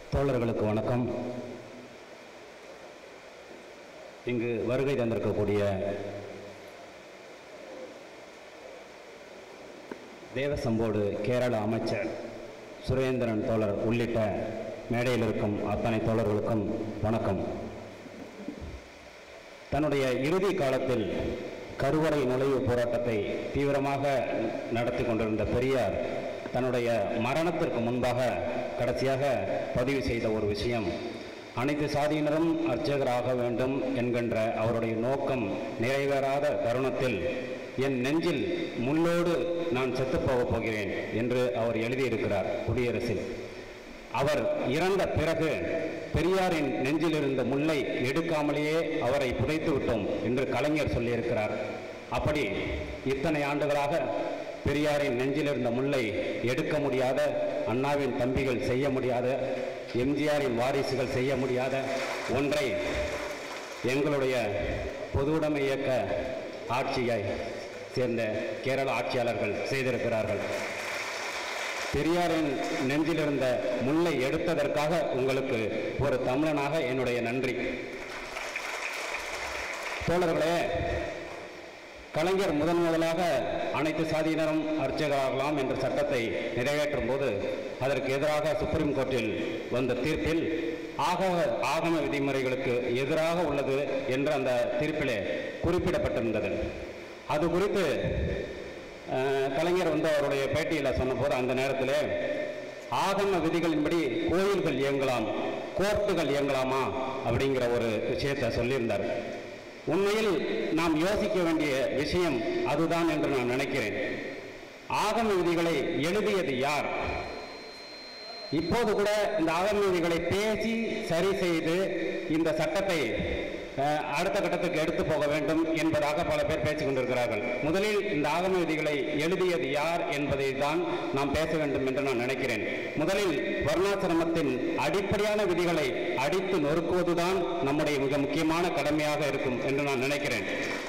தோழர்களுக்கு வணக்கம் இங்கு வருகை தந்திருக்கக்கூடிய தேவசம்போடு கேரள அமைச்சர் சுரேந்திரன் தோழர் உள்ளிட்ட மேடையில் இருக்கும் அத்தனை தோழர்களுக்கும் வணக்கம் தன்னுடைய இறுதி காலத்தில் கருவறை நுழைவு போராட்டத்தை தீவிரமாக நடத்தி கொண்டிருந்த பெரியார் தன்னுடைய மரணத்திற்கு முன்பாக கடைசியாக பதிவு செய்த ஒரு விஷயம் அனைத்து சாதியினரும் அர்ச்சகராக வேண்டும் என்கின்ற அவருடைய நோக்கம் நிறைவேறாத தருணத்தில் என் நெஞ்சில் முள்ளோடு நான் செத்துப்போகப் போகிறேன் என்று அவர் எழுதியிருக்கிறார் குடியரசில் அவர் இறந்த பிறகு பெரியாரின் நெஞ்சில் இருந்த முல்லை எடுக்காமலேயே அவரை புதைத்து விட்டோம் என்று கலைஞர் சொல்லியிருக்கிறார் அப்படி இத்தனை ஆண்டுகளாக பெரியாரின் நெஞ்சில் இருந்த முல்லை எடுக்க முடியாத அண்ணாவின் தம்பிகள் செய்ய முடியாத எம்ஜிஆரின் வாரிசுகள் செய்ய முடியாத ஒன்றை எங்களுடைய பொதுவுடைமை இயக்க ஆட்சியை சேர்ந்த கேரள ஆட்சியாளர்கள் செய்திருக்கிறார்கள் பெரியாரின் நெஞ்சில் இருந்த முல்லை எடுத்ததற்காக உங்களுக்கு ஒரு தமிழனாக என்னுடைய நன்றி தோழர்களே கலைஞர் முதன் முதலாக அனைத்து சாதியினரும் அர்ச்சகராகலாம் என்ற சட்டத்தை நிறைவேற்றும் போது அதற்கு எதிராக சுப்ரீம் கோர்ட்டில் வந்த தீர்ப்பில் ஆகம ஆகம விதிமுறைகளுக்கு எதிராக உள்ளது என்று அந்த தீர்ப்பிலே குறிப்பிடப்பட்டிருந்தது அது குறித்து அஹ், கலைஞர் வந்து அவருடைய பேட்டியில் சொன்னபோது அந்த நேரத்திலே ஆகம விதிகளின்படி கோயில்கள் இயங்கலாம் கோர்ட்டுகள் இயங்கலாமா அப்படிங்கிற ஒரு விஷயத்தை சொல்லியிருந்தார் உண்மையில் நாம் யோசிக்க வேண்டிய விஷயம் அதுதான் என்று நான் நினைக்கிறேன் ஆகம விதிகளை எழுதியது யார் இப்போது கூட இந்த ஆகம விதிகளை பேசி சரி செய்து இந்த சட்டத்தை அஹ், அடுத்த கட்டத்துக்கு எடுத்து போக வேண்டும் என்பதாக பல பேர் பேசிக் கொண்டிருக்கிறார்கள் முதலில் இந்த ஆகம விதிகளை எழுதியது யார் என்பதை தான் நாம் பேச வேண்டும் என்று நான் நினைக்கிறேன் முதலில் வர்ணாசிரமத்தின் அடிப்படையான விதிகளை அடித்து நொறுக்குவதுதான் நம்முடைய மிக முக்கியமான கடமையாக இருக்கும் என்று நான் நினைக்கிறேன்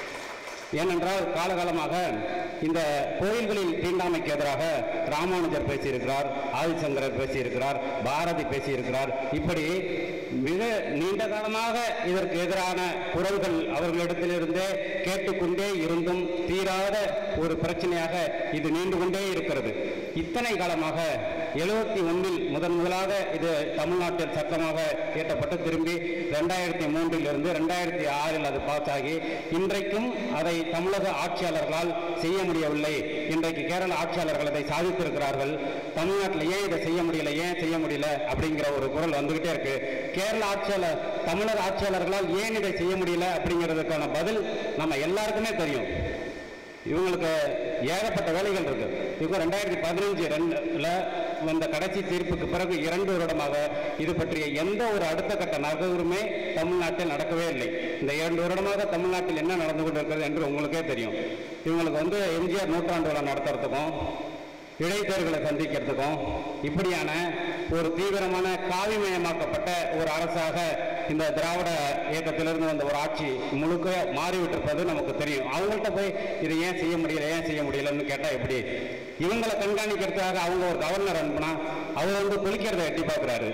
ஏனென்றால் காலகாலமாக இந்த கோயில்களில் தீண்டாமைக்கு எதிராக ராமானுஜர் பேசியிருக்கிறார் ஆதிசங்கரர் பேசியிருக்கிறார் பாரதி பேசியிருக்கிறார் இப்படி மிக நீண்ட காலமாக இதற்கு எதிரான குரல்கள் அவர்களிடத்திலிருந்தே கேட்டுக்கொண்டே இருந்தும் தீராத ஒரு பிரச்சனையாக இது நீண்டு கொண்டே இருக்கிறது இத்தனை காலமாக எழுபத்தி ஒன்றில் முதன் முதலாக இது தமிழ்நாட்டில் சட்டமாக இயற்றப்பட்டு திரும்பி ரெண்டாயிரத்தி மூன்றில் இருந்து ரெண்டாயிரத்தி ஆறில் அது பாஸ் ஆகி இன்றைக்கும் அதை தமிழக ஆட்சியாளர்களால் செய்ய முடியவில்லை இன்றைக்கு கேரள ஆட்சியாளர்கள் அதை சாதித்திருக்கிறார்கள் தமிழ்நாட்டில் ஏன் இதை செய்ய முடியல ஏன் செய்ய முடியல அப்படிங்கிற ஒரு குரல் வந்துகிட்டே இருக்கு கேரள ஆட்சியாளர் தமிழக ஆட்சியாளர்களால் ஏன் இதை செய்ய முடியல அப்படிங்கிறதுக்கான பதில் நம்ம எல்லாருக்குமே தெரியும் இவங்களுக்கு ஏகப்பட்ட வேலைகள் இருக்கு இப்போ ரெண்டாயிரத்தி பதினஞ்சு ரெண்டுல வந்த கடைசி தீர்ப்புக்கு பிறகு இரண்டு வருடமாக இது பற்றிய எந்த ஒரு அடுத்த கட்ட நகருமே தமிழ்நாட்டில் நடக்கவே இல்லை இந்த இரண்டு வருடமாக தமிழ்நாட்டில் என்ன நடந்து கொண்டிருக்கிறது என்று உங்களுக்கே தெரியும் இவங்களுக்கு வந்து எம்ஜிஆர் நூற்றாண்டு விழா நடத்துறதுக்கும் இடைத்தேர்தலை சந்திக்கிறதுக்கும் இப்படியான ஒரு தீவிரமான காவிமயமாக்கப்பட்ட ஒரு அரசாக இந்த திராவிட இயக்கத்திலிருந்து வந்த ஒரு ஆட்சி முழுக்க மாறிவிட்டிருப்பது நமக்கு தெரியும் அவங்கள்ட்ட போய் இதை ஏன் செய்ய முடியல ஏன் செய்ய முடியலன்னு கேட்டால் எப்படி இவங்களை கண்காணிக்கிறதுக்காக அவங்க ஒரு கவர்னர் அனுப்புனா அவர் வந்து குளிக்கிறதை எட்டி பார்க்குறாரு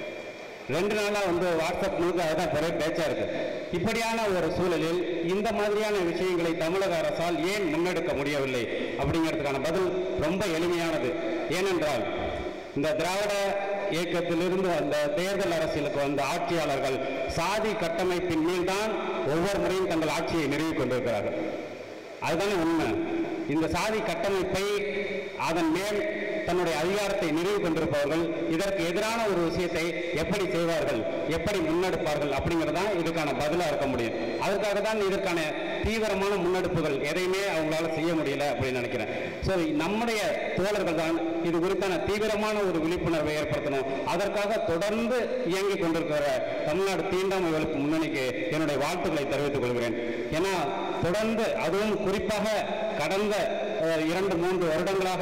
ரெண்டு நாளா வந்து வாட்ஸ்அப் முழுக்க அதுதான் பெரிய பேச்சா இருக்கு இப்படியான ஒரு சூழலில் இந்த மாதிரியான விஷயங்களை தமிழக அரசால் ஏன் முன்னெடுக்க முடியவில்லை அப்படிங்கிறதுக்கான பதில் ரொம்ப எளிமையானது ஏனென்றால் இந்த திராவிட இயக்கத்திலிருந்து வந்த தேர்தல் அரசியலுக்கு வந்த ஆட்சியாளர்கள் சாதி கட்டமைப்பின் மீள்தான் ஒவ்வொரு முறையும் தங்கள் ஆட்சியை நிறுவிக் கொண்டிருக்கிறார்கள் அதுதானே உண்மை இந்த சாதி கட்டமைப்பை அதன் மேல் தன்னுடைய அதிகாரத்தை நிறுவி கொண்டிருப்பவர்கள் இதற்கு எதிரான ஒரு விஷயத்தை எப்படி செய்வார்கள் எப்படி முன்னெடுப்பார்கள் அப்படிங்கிறது தான் இதுக்கான பதிலாக இருக்க முடியும் அதற்காக தான் இதற்கான தீவிரமான முன்னெடுப்புகள் எதையுமே அவங்களால செய்ய முடியல அப்படின்னு நினைக்கிறேன் ஸோ நம்முடைய தோழர்கள் தான் இது குறித்தான தீவிரமான ஒரு விழிப்புணர்வை ஏற்படுத்தணும் அதற்காக தொடர்ந்து இயங்கிக் கொண்டிருக்கிற தமிழ்நாடு தீண்டாமை ஒழிப்பு முன்னணிக்கு என்னுடைய வாழ்த்துக்களை தெரிவித்துக் கொள்கிறேன் ஏன்னா தொடர்ந்து அதுவும் குறிப்பாக கடந்த அஹ், இரண்டு மூன்று வருடங்களாக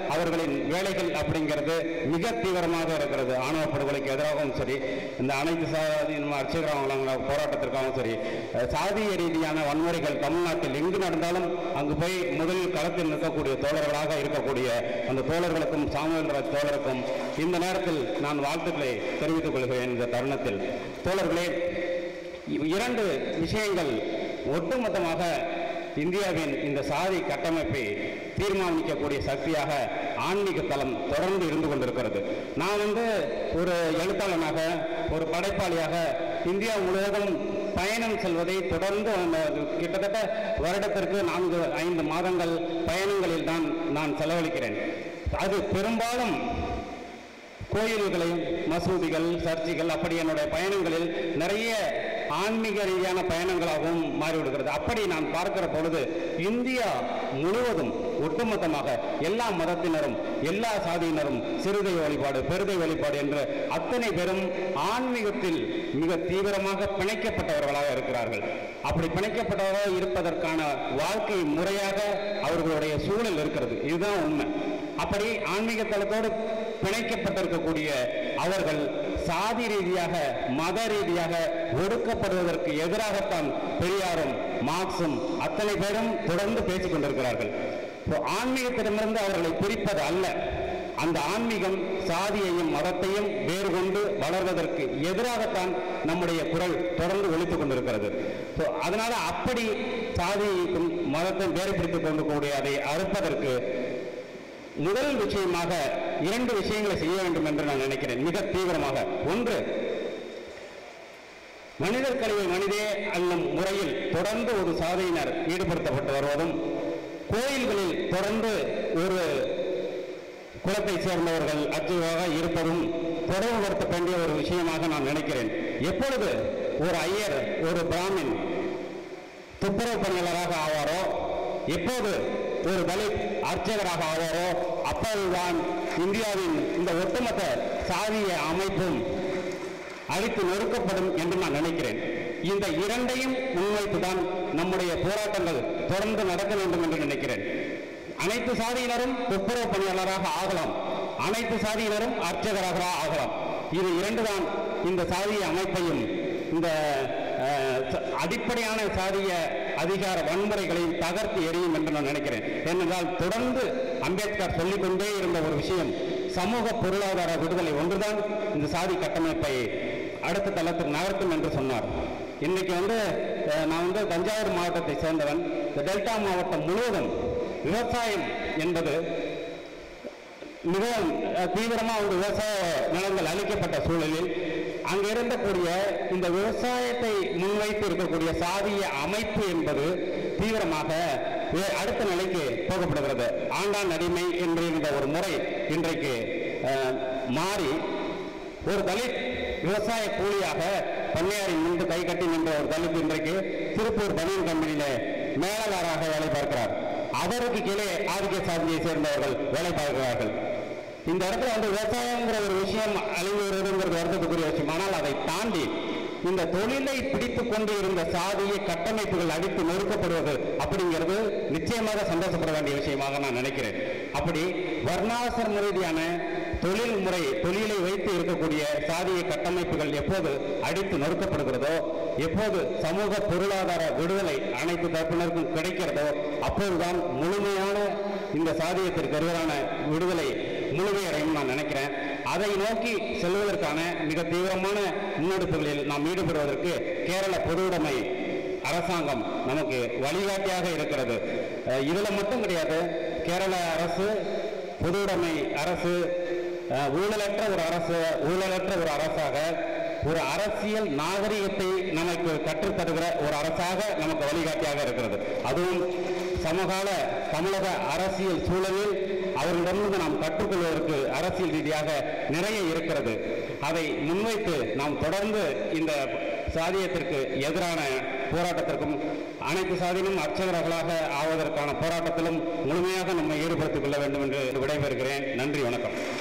அவர்களின் வேலைகள் அப்படிங்கிறது மிக தீவிரமாக இருக்கிறது ஆணவ படுகொலைக்கு எதிராகவும் சரி இந்த அனைத்து சாதி அர்ச்சகராக போராட்டத்திற்காகவும் சரி அஹ், சாதிய ரீதியான வன்முறைகள் தமிழ்நாட்டில் எங்கு நடந்தாலும் அங்கு போய் முதலில் களத்தில் நிற்கக்கூடிய தோழர்களாக இருக்கக்கூடிய அந்த தோழர்களுக்கும் சாமுவேல் ராஜ் தோழருக்கும் இந்த நேரத்தில் நான் வாழ்த்துக்களை தெரிவித்துக் கொள்கிறேன் இந்த தருணத்தில் தோழர்களே இ- இரண்டு விஷயங்கள் ஒட்டுமொத்தமாக இந்தியாவின் இந்த சாதி கட்டமைப்பை தீர்மானிக்கக்கூடிய சக்தியாக ஆன்மீக தளம் தொடர்ந்து இருந்து கொண்டிருக்கிறது நான் வந்து ஒரு எழுத்தாளனாக ஒரு படைப்பாளியாக இந்தியா முழுவதும் பயணம் செல்வதை தொடர்ந்து அந்த கிட்டத்தட்ட வருடத்திற்கு நான்கு ஐந்து மாதங்கள் பயணங்களில் தான் நான் செலவழிக்கிறேன் அது பெரும்பாலும் கோயில்களையும் மசூதிகள் சர்ச்சுகள் அப்படி என்னுடைய பயணங்களில் நிறைய ஆன்மீக ரீதியான பயணங்களாகவும் மாறிவிடுகிறது அப்படி நான் பார்க்கிற பொழுது இந்தியா முழுவதும் ஒட்டுமொத்தமாக எல்லா மதத்தினரும் எல்லா சாதியினரும் சிறுதை வழிபாடு பெருதை வழிபாடு என்று அத்தனை பேரும் ஆன்மீகத்தில் மிக தீவிரமாக பிணைக்கப்பட்டவர்களாக இருக்கிறார்கள் அப்படி பிணைக்கப்பட்டவராக இருப்பதற்கான வாழ்க்கை முறையாக அவர்களுடைய சூழல் இருக்கிறது இதுதான் உண்மை அப்படி ஆன்மீக தளத்தோடு பிணைக்கப்பட்டிருக்கக்கூடிய அவர்கள் சாதி ரீதியாக மத ரீதியாக ஒடுக்கப்படுவதற்கு எதிராகத்தான் பெரியாரும் மார்க்சும் அத்தனை பேரும் தொடர்ந்து பேசிக் கொண்டிருக்கிறார்கள் இப்போ ஆன்மீகத்திடமிருந்து அவர்களை பிரிப்பது அல்ல அந்த ஆன்மீகம் சாதியையும் மதத்தையும் வேறு கொண்டு வளர்வதற்கு எதிராகத்தான் நம்முடைய குரல் தொடர்ந்து ஒலித்துக் கொண்டிருக்கிறது ஸோ அதனால அப்படி சாதியையும் மதத்தையும் வேறு பிரித்துக் கொண்டு கூடிய அதை அறுப்பதற்கு முதல் விஷயமாக இரண்டு விஷயங்களை செய்ய வேண்டும் என்று நான் நினைக்கிறேன் மிக தீவிரமாக ஒன்று மனிதர் கழிவை மனிதே என்னும் முறையில் தொடர்ந்து ஒரு சாதியினர் ஈடுபடுத்தப்பட்டு வருவதும் கோயில்களில் தொடர்ந்து ஒரு குலத்தை சேர்ந்தவர்கள் அச்சுவாக இருப்பதும் தொடர்புபடுத்த வேண்டிய ஒரு விஷயமாக நான் நினைக்கிறேன் எப்பொழுது ஒரு ஐயர் ஒரு பிராமின் துப்புரவு பணியாளராக ஆவாரோ எப்போது ஒரு தலித் அர்ச்சகராக ஆவாரோ அப்போதுதான் இந்தியாவின் இந்த ஒட்டுமொத்த சாதிய அமைப்பும் அழித்து நொறுக்கப்படும் என்று நான் நினைக்கிறேன் இந்த இரண்டையும் முன்வைத்துதான் நம்முடைய போராட்டங்கள் தொடர்ந்து நடக்க வேண்டும் என்று நினைக்கிறேன் அனைத்து சாதியினரும் துப்புரவு பணியாளராக ஆகலாம் அனைத்து சாதியினரும் அர்ச்சகராக ஆகலாம் இது இரண்டுதான் இந்த சாதிய அமைப்பையும் இந்த அஹ், ச- அடிப்படையான சாதிய அதிகார வன்முறைகளை தகர்த்து எறியும் என்று நான் நினைக்கிறேன் ஏனென்றால் தொடர்ந்து அம்பேத்கர் சொல்லிக்கொண்டே இருந்த ஒரு விஷயம் சமூக பொருளாதார விடுதலை ஒன்றுதான் இந்த சாதி கட்டமைப்பை அடுத்த தளத்துக்கு நகர்த்தும் என்று சொன்னார் இன்னைக்கு வந்து அஹ், நான் வந்து தஞ்சாவூர் மாவட்டத்தை சேர்ந்தவன் இந்த டெல்டா மாவட்டம் முழுவதும் விவசாயம் என்பது மிகவும் அஹ், தீவிரமா ஒரு விவசாய நிலங்கள் அளிக்கப்பட்ட சூழலில் அங்க இருந்தக்கூடிய இந்த விவசாயத்தை முன்வைத்து இருக்கக்கூடிய சாதிய அமைப்பு என்பது தீவிரமாக வே- அடுத்த நிலைக்கு போகப்படுகிறது ஆண்டான் அடிமை என்று இருந்த ஒரு முறை இன்றைக்கு அஹ், மாறி ஒரு தலித் விவசாய கூலியாக பண்ணையாரின் முன்பு கை கட்டி நின்ற ஒரு தலித் இன்றைக்கு திருப்பூர் பனியன் கம்பெனியில மேலாளராக வேலை பார்க்கிறார் அவருக்கு கீழே ஆதிக்க சாதியை சேர்ந்தவர்கள் வேலை பார்க்கிறார்கள் இந்த இடத்துல வந்து விவசாயங்கிற ஒரு விஷயம் அழிந்து வருதுங்கிறது வருத்தத்துக்குரிய விஷயம் ஆனால் அதை தாண்டி இந்த தொழிலை பிடித்துக் கொண்டு இருந்த சாதிய கட்டமைப்புகள் அடித்து நொறுக்கப்படுவது அப்படிங்கிறது நிச்சயமாக சந்தோஷப்பட வேண்டிய விஷயமாக நான் நினைக்கிறேன் அப்படி வர்ணாசிரம ரீதியான தொழில் முறை தொழிலை வைத்து இருக்கக்கூடிய சாதிய கட்டமைப்புகள் எப்போது அடித்து நொறுக்கப்படுகிறதோ எப்போது சமூக பொருளாதார விடுதலை அனைத்து தரப்பினருக்கும் கிடைக்கிறதோ அப்போதுதான் முழுமையான இந்த சாதியத்திற்கு எதிரான விடுதலை முழுமையடையும் நான் நினைக்கிறேன் அதை நோக்கி செல்வதற்கான மிக தீவிரமான முன்னெடுப்புகளில் நாம் ஈடுபடுவதற்கு கேரள பொதுவுடைமை அரசாங்கம் நமக்கு வழிகாட்டியாக இருக்கிறது அஹ் இதுல மட்டும் கிடையாது கேரள அரசு பொதுவுடைமை அரசு அஹ் ஊழலற்ற ஒரு அரசு ஊழலற்ற ஒரு அரசாக ஒரு அரசியல் நாகரிகத்தை நமக்கு கற்றுத்தருகிற ஒரு அரசாக நமக்கு வழிகாட்டியாக இருக்கிறது அதுவும் சமகால தமிழக அரசியல் சூழலில் அவர்களிடமிருந்து நாம் கற்றுக்கொள்வதற்கு அரசியல் ரீதியாக நிறைய இருக்கிறது அதை முன்வைத்து நாம் தொடர்ந்து இந்த சாதியத்திற்கு எதிரான போராட்டத்திற்கும் அனைத்து சாதியிலும் அர்ச்சகர்களாக ஆவதற்கான போராட்டத்திலும் முழுமையாக நம்மை ஈடுபடுத்திக் கொள்ள வேண்டும் என்று விடைபெறுகிறேன் நன்றி வணக்கம்